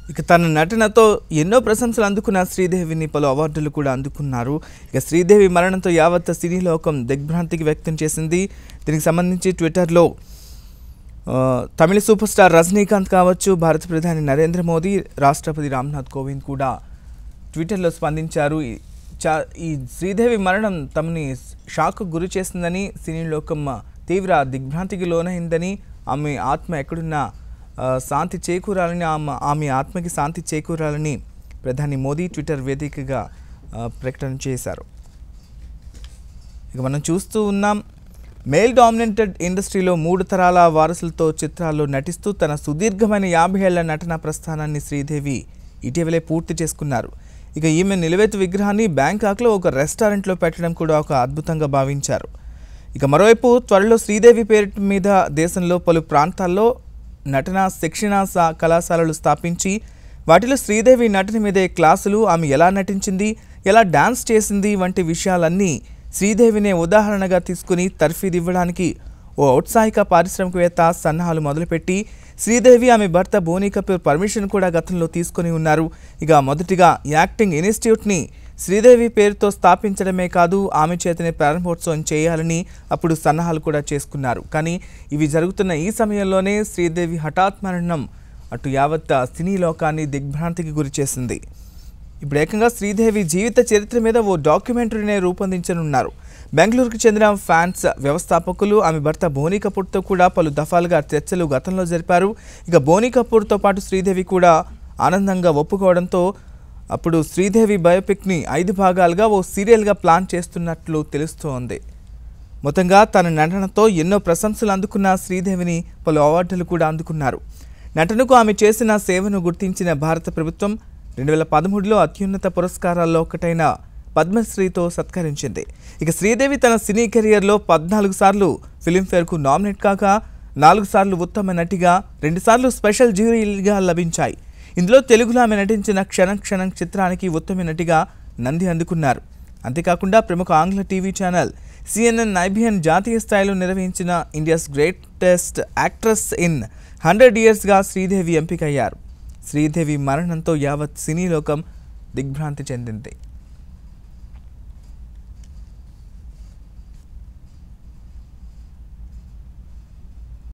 ఇక తన నటనతో ఎన్నో ప్రశంసలు అందుకున్న శ్రీదేవిని పలు అవార్డులు కూడా అందుకున్నారు ఇక శ్రీదేవి మరణంతో యావత్ సినీ లోకం దిగ్భ్రాంతికి వ్యక్తం చేసింది దీనికి సంబంధించి ట్విట్టర్లో ఆ, తమిళ సూపర్ స్టార్ రజనీకాంత్ కావచ్చు భారత ప్రధాని నరేంద్ర మోదీ రాష్ట్రపతి రామ్నాథ్ కోవింద్ కూడా ట్విట్టర్లో స్పందించారు ఈ చా ఈ శ్రీదేవి మరణం తమని షాక్ గురి చేసిందని సినీ లోకం తీవ్ర దిగ్భ్రాంతికి లోనైందని ఆమె ఆత్మ ఎక్కడున్నా ఆ, శాంతి చేకూరాలని ఆమె ఆమె ఆత్మకి శాంతి చేకూరాలని ప్రధాని మోదీ ట్విట్టర్ వేదికగా ఆ, ప్రకటన చేశారు ఇక మనం చూస్తూ ఉన్నాం మేల్ డామినేటెడ్ ఇండస్ట్రీలో మూడు తరాల వారసులతో చిత్రాల్లో నటిస్తూ తన సుదీర్ఘమైన యాభై ఏళ్ల నటన ప్రస్థానాన్ని శ్రీదేవి ఇటీవలే పూర్తి చేసుకున్నారు ఇక ఈమె నిలువెత్తు విగ్రహాన్ని బ్యాంకాక్లో ఒక రెస్టారెంట్లో పెట్టడం కూడా ఒక అద్భుతంగా భావించారు ఇక మరోవైపు త్వరలో శ్రీదేవి పేరు మీద దేశంలో పలు ప్రాంతాల్లో నటన శిక్షణ సా- కళాశాలలు స్థాపించి వాటిలో శ్రీదేవి నటన మీదే క్లాసులు ఆమె ఎలా నటించింది ఎలా డాన్స్ చేసింది వంటి విషయాలన్నీ శ్రీదేవినే ఉదాహరణగా తీసుకుని తర్ఫీదు ఇవ్వడానికి ఓ ఔత్సాహిక పారిశ్రామికవేత్త సన్నాహాలు మొదలుపెట్టి శ్రీదేవి ఆమె భర్త బోనీ కపూర్ పర్మిషన్ కూడా గతంలో తీసుకొని ఉన్నారు ఇక మొదటిగా యాక్టింగ్ ఇన్స్టిట్యూట్ని శ్రీదేవి పేరుతో స్థాపించడమే కాదు ఆమె చేతనే ప్రారంభోత్సవం చేయాలని అప్పుడు సన్నాహాలు కూడా చేసుకున్నారు కానీ ఇవి జరుగుతున్న ఈ సమయంలోనే శ్రీదేవి హఠాత్ మరణం అటు యావత్ సినీ లోకాన్ని దిగ్భ్రాంతికి గురిచేసింది ఇప్పుడు ఏకంగా శ్రీదేవి జీవిత చరిత్ర మీద ఓ డాక్యుమెంటరీనే రూపొందించనున్నారు బెంగళూరుకు చెందిన ఫ్యాన్స్ వ్యవస్థాపకులు ఆమె భర్త బోనీ కపూర్తో కూడా పలు దఫాలుగా చర్చలు గతంలో జరిపారు ఇక బోనీ కపూర్తో పాటు శ్రీదేవి కూడా ఆనందంగా ఒప్పుకోవడంతో అప్పుడు శ్రీదేవి బయోపిక్ని ఐదు భాగాలుగా ఓ సీరియల్గా ప్లాన్ చేస్తున్నట్లు తెలుస్తోంది మొత్తంగా తన నటనతో ఎన్నో ప్రశంసలు అందుకున్న శ్రీదేవిని పలు అవార్డులు కూడా అందుకున్నారు నటనకు ఆమె చేసిన సేవను గుర్తించిన భారత ప్రభుత్వం రెండు వేల పదమూడులో అత్యున్నత పురస్కారాల్లో ఒకటైన పద్మశ్రీతో సత్కరించింది ఇక శ్రీదేవి తన సినీ కెరియర్లో పద్నాలుగు సార్లు ఫిలింఫేర్కు నామినేట్ కాగా నాలుగు సార్లు ఉత్తమ నటిగా రెండుసార్లు స్పెషల్ జ్యూరీగా లభించాయి ఇందులో తెలుగులో ఆమె నటించిన క్షణం క్షణం చిత్రానికి ఉత్తమ నటిగా నంది అందుకున్నారు అంతేకాకుండా ప్రముఖ ఆంగ్ల టీవీ ఛానల్ సిఎన్ఎన్ ఐబిఎన్ జాతీయ స్థాయిలో నిర్వహించిన India's greatest actress in hundred ఇయర్స్గా శ్రీదేవి ఎంపికయ్యారు శ్రీదేవి మరణంతో యావత్ సినీ లోకం దిగ్భ్రాంతి చెందింది